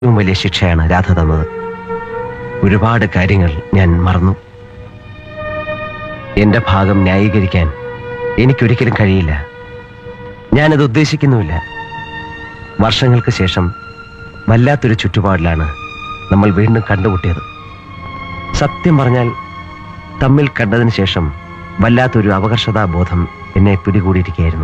ഏറ്റവും വലിയ ശിക്ഷയാണ് രാധ തന്നത് ഒരുപാട് കാര്യങ്ങൾ ഞാൻ മറന്നു എന്റെ ഭാഗം ന്യായീകരിക്കാൻ എനിക്കൊരിക്കലും കഴിയില്ല ഞാനത് ഉദ്ദേശിക്കുന്നുമില്ല വർഷങ്ങൾക്ക് ശേഷം വല്ലാത്തൊരു ചുറ്റുപാടിലാണ് നമ്മൾ വീണ്ടും കണ്ടുമുട്ടിയത് സത്യം പറഞ്ഞാൽ തമ്മിൽ കണ്ടതിന് ശേഷം വല്ലാത്തൊരു അപകർഷതാബോധം എന്നെ പിടികൂടിയിരിക്കുകയായിരുന്നു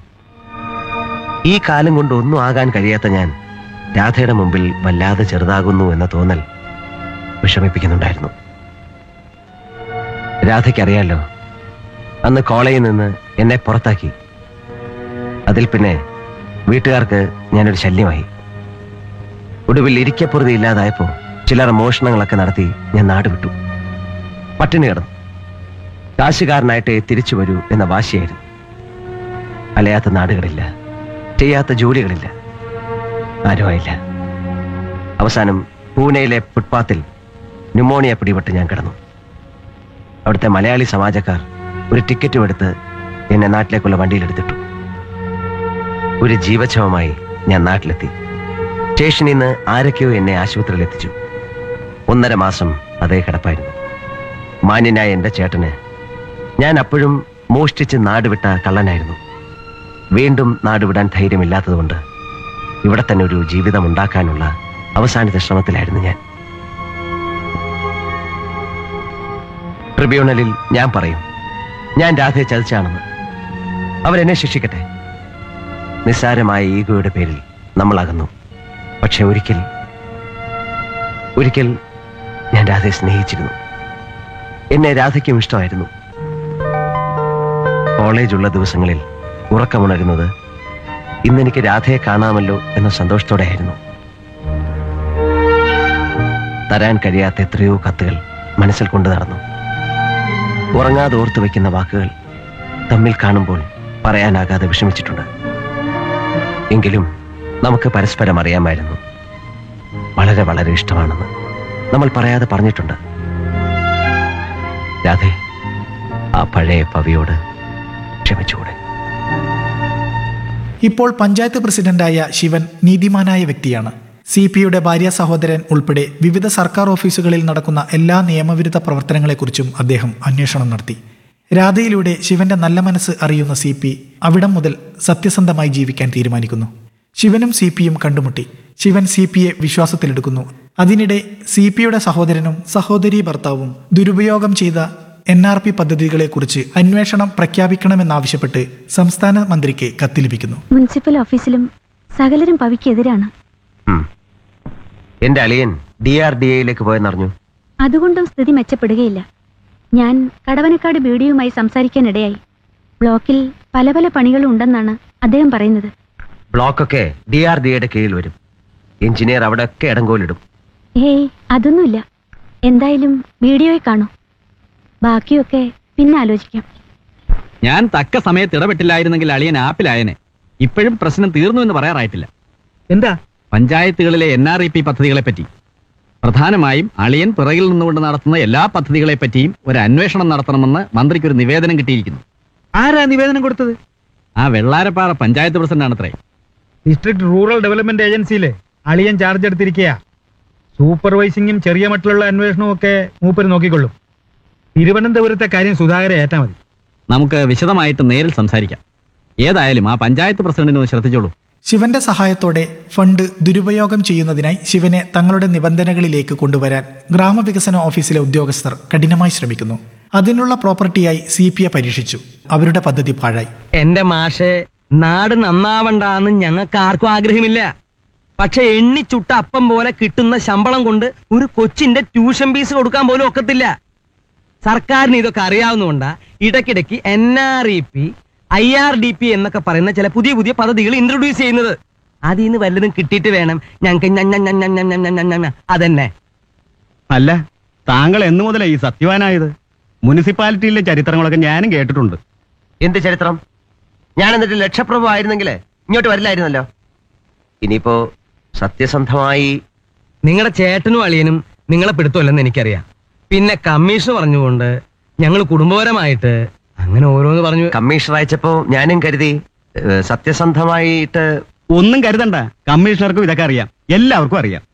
ഈ കാലം കൊണ്ട് ഒന്നും ആകാൻ കഴിയാത്ത ഞാൻ രാധയുടെ മുമ്പിൽ വല്ലാതെ ചെറുതാകുന്നു എന്ന തോന്നൽ വിഷമിപ്പിക്കുന്നുണ്ടായിരുന്നു രാധയ്ക്കറിയാലോ അന്ന് കോളേജിൽ നിന്ന് എന്നെ പുറത്താക്കി അതിൽ പിന്നെ വീട്ടുകാർക്ക് ഞാനൊരു ശല്യമായി ഒടുവിൽ ഇരിക്കപ്പുറതി ഇല്ലാതായപ്പോ ചിലർ മോഷണങ്ങളൊക്കെ നടത്തി ഞാൻ നാട് വിട്ടു പട്ടിണി കിടന്നു കാശുകാരനായിട്ട് തിരിച്ചു വരൂ എന്ന വാശിയായിരുന്നു അലയാത്ത നാടുകളില്ല ചെയ്യാത്ത ജോലികളില്ല ആരുമായില്ല അവസാനം പൂനെയിലെ ഫുട്പാത്തിൽ ന്യൂമോണിയ പിടിപെട്ട് ഞാൻ കിടന്നു അവിടുത്തെ മലയാളി സമാജക്കാർ ഒരു ടിക്കറ്റും എടുത്ത് എന്നെ നാട്ടിലേക്കുള്ള വണ്ടിയിലെടുത്തിട്ടു ഒരു ജീവച്ഛവമായി ഞാൻ നാട്ടിലെത്തി സ്റ്റേഷനിൽ നിന്ന് ആരൊക്കെയോ എന്നെ ആശുപത്രിയിൽ എത്തിച്ചു ഒന്നര മാസം അതേ കിടപ്പായിരുന്നു മാന്യനായ എന്റെ ചേട്ടന് ഞാൻ അപ്പോഴും മോഷ്ടിച്ച് നാടുവിട്ട കള്ളനായിരുന്നു വീണ്ടും നാടുവിടാൻ ധൈര്യമില്ലാത്തതുകൊണ്ട് ഇവിടെ തന്നെ ഒരു ജീവിതം ഉണ്ടാക്കാനുള്ള അവസാനത്തെ ശ്രമത്തിലായിരുന്നു ഞാൻ ട്രിബ്യൂണലിൽ ഞാൻ പറയും ഞാൻ രാധയെ ചതിച്ചാണെന്ന് അവരെന്നെ ശിക്ഷിക്കട്ടെ നിസ്സാരമായ ഈഗോയുടെ പേരിൽ നമ്മൾ അകന്നു പക്ഷെ ഒരിക്കൽ ഒരിക്കൽ ഞാൻ രാധയെ സ്നേഹിച്ചിരുന്നു എന്നെ രാധയ്ക്കും ഇഷ്ടമായിരുന്നു കോളേജുള്ള ദിവസങ്ങളിൽ ഉറക്കമുണരുന്നത് ഇന്നെനിക്ക് രാധയെ കാണാമല്ലോ എന്ന സന്തോഷത്തോടെയായിരുന്നു തരാൻ കഴിയാത്ത എത്രയോ കത്തുകൾ മനസ്സിൽ കൊണ്ടു നടന്നു ഉറങ്ങാതെ ഓർത്തു വയ്ക്കുന്ന വാക്കുകൾ തമ്മിൽ കാണുമ്പോൾ പറയാനാകാതെ വിഷമിച്ചിട്ടുണ്ട് എങ്കിലും നമുക്ക് പരസ്പരം അറിയാമായിരുന്നു വളരെ വളരെ ഇഷ്ടമാണെന്ന് നമ്മൾ പറയാതെ പറഞ്ഞിട്ടുണ്ട് രാധേ ആ പഴയ പവിയോട് ക്ഷമിച്ചുകൂടെ ഇപ്പോൾ പഞ്ചായത്ത് പ്രസിഡന്റായ ശിവൻ നീതിമാനായ വ്യക്തിയാണ് സി പിയുടെ ഭാര്യ സഹോദരൻ ഉൾപ്പെടെ വിവിധ സർക്കാർ ഓഫീസുകളിൽ നടക്കുന്ന എല്ലാ നിയമവിരുദ്ധ പ്രവർത്തനങ്ങളെക്കുറിച്ചും അദ്ദേഹം അന്വേഷണം നടത്തി രാധയിലൂടെ ശിവന്റെ നല്ല മനസ്സ് അറിയുന്ന സി പി അവിടം മുതൽ സത്യസന്ധമായി ജീവിക്കാൻ തീരുമാനിക്കുന്നു ശിവനും സി പിയും കണ്ടുമുട്ടി ശിവൻ സി പിയെ വിശ്വാസത്തിലെടുക്കുന്നു അതിനിടെ സി പിയുടെ സഹോദരനും സഹോദരീ ഭർത്താവും ദുരുപയോഗം ചെയ്ത എൻ ആർ പി പദ്ധതികളെക്കുറിച്ച് അന്വേഷണം പ്രഖ്യാപിക്കണമെന്നാവശ്യപ്പെട്ട് സംസ്ഥാന മന്ത്രിക്ക് കത്ത് ലഭിക്കുന്നു മുനിസിപ്പൽ ഓഫീസിലും സകലരും പവിക്കെതിരാണ് ഉം. എന്റെ അളിയൻ ഡി ആർ ഡി എയിലേക്ക് പോയെന്നറിഞ്ഞു അതുകൊണ്ടും സ്ഥിതി മെച്ചപ്പെടുകയില്ല ഞാൻ കടവനക്കാട് ബി ഡിയുമായി സംസാരിക്കാനിടയായി ബ്ലോക്കിൽ പല പല പണികളും ഉണ്ടെന്നാണ് അദ്ദേഹം പറയുന്നത് ബ്ലോക്കൊക്കെ ഡി ആർ ഡി എയുടെ കീഴിൽ വരും എഞ്ചിനീയർ അവിടെയൊക്കെ ഇടങ്കോലിടും ഏയ് അതൊന്നുമില്ല എന്തായാലും വീഡിയോയിൽ കാണൂ ബാക്കിയൊക്കെ പിന്നെ ആലോചിക്കാം ഞാൻ തക്ക സമയത്ത് ഇടപെട്ടില്ലായിരുന്നെങ്കിൽ അളിയൻ ആപ്പിലായനെ ഇപ്പോഴും പ്രശ്നം തീർന്നു എന്ന് പറയാറായിട്ടില്ല എന്താ പഞ്ചായത്തുകളിലെ എൻ ആർ ഇ പി പദ്ധതികളെ പറ്റി പ്രധാനമായും അളിയൻ പിറകിൽ നിന്നുകൊണ്ട് നടത്തുന്ന എല്ലാ പദ്ധതികളെ പറ്റിയും ഒരു അന്വേഷണം നടത്തണമെന്ന് മന്ത്രിക്ക് ഒരു നിവേദനം കിട്ടിയിരിക്കുന്നു ആരാ നിവേദനം കൊടുത്തത് ആ വെള്ളാരപ്പാറ പഞ്ചായത്ത് പ്രസിഡന്റാണത്രേ ഡിസ്ട്രിക്ട് റൂറൽ ഡെവലപ്മെന്റ് ഏജൻസിയിലെ അളിയൻ ചാർജ് എടുത്തിരിക്കുക സൂപ്പർവൈസിങ്ങും ചെറിയ മട്ടിലുള്ള അന്വേഷണവും ഒക്കെ മൂപ്പര് നോക്കിക്കൊള്ളും തിരുവനന്തപുരത്തെ കാര്യം സുധാകര ഏറ്റാ മതി നമുക്ക് വിശദമായിട്ട് നേരിൽ സംസാരിക്കാം ഏതായാലും ആ പഞ്ചായത്ത് പ്രസിഡന്റിനെ ഒന്ന് ശ്രദ്ധിച്ചോളൂ ശിവന്റെ സഹായത്തോടെ ഫണ്ട് ദുരുപയോഗം ചെയ്യുന്നതിനായി ശിവനെ തങ്ങളുടെ നിബന്ധനകളിലേക്ക് കൊണ്ടുവരാൻ ഗ്രാമവികസന ഓഫീസിലെ ഉദ്യോഗസ്ഥർ കഠിനമായി ശ്രമിക്കുന്നു അതിനുള്ള പ്രോപ്പർട്ടിയായി സി പി എ പരീക്ഷിച്ചു അവരുടെ പദ്ധതി പാഴായി എന്റെ മാഷെ നാട് നന്നാവണ്ടാന്ന് ഞങ്ങൾക്ക് ആർക്കും ആഗ്രഹമില്ല പക്ഷെ എണ്ണിച്ചുട്ട അപ്പം പോലെ കിട്ടുന്ന ശമ്പളം കൊണ്ട് ഒരു കൊച്ചിന്റെ ട്യൂഷൻ ഫീസ് കൊടുക്കാൻ പോലും ഒക്കത്തില്ല സർക്കാരിന് ഇതൊക്കെ അറിയാവുന്നതുകൊണ്ടാ ഇടയ്ക്കിടയ്ക്ക് N R E P I R D P എന്നൊക്കെ പറയുന്ന ചില പുതിയ പുതിയ പദ്ധതികൾ ഇൻട്രൊഡ്യൂസ് ചെയ്യുന്നത് അതിൽ നിന്ന് വല്ലതും കിട്ടിയിട്ട് വേണം ഞങ്ങൾക്ക് ഞ- ഞ- ഞ- ഞ- ഞ- ഞ- ഞ- ഞ- ഞ- അതന്നെ അല്ല താങ്കൾ എന്നു മുതലാ ഈ സത്യവാനായത് മുനിസിപ്പാലിറ്റിയിലെ ചരിത്രങ്ങളൊക്കെ ഞാനും കേട്ടിട്ടുണ്ട് എന്ത് ചരിത്രം ഞാൻ എന്നിട്ട് ലക്ഷപ്രഭു ആയിരുന്നെങ്കിൽ ഇങ്ങോട്ട് വരില്ലായിരുന്നല്ലോ ഇനിയിപ്പോ സത്യസന്ധമായി നിങ്ങളുടെ ചേട്ടനും അളിയനും നിങ്ങളെ പിടുത്തമല്ലെന്ന് എനിക്കറിയാം പിന്നെ കമ്മീഷൻ പറഞ്ഞുകൊണ്ട് ഞങ്ങൾ കുടുംബപരമായിട്ട് അങ്ങനെ ഓരോന്ന് പറഞ്ഞു കമ്മീഷണർ അയച്ചപ്പോ ഞാനും കരുതി ഏഹ്, സത്യസന്ധമായിട്ട് ഒന്നും കരുതണ്ട കമ്മീഷണർക്കും ഇതൊക്കെ അറിയാം എല്ലാവർക്കും അറിയാം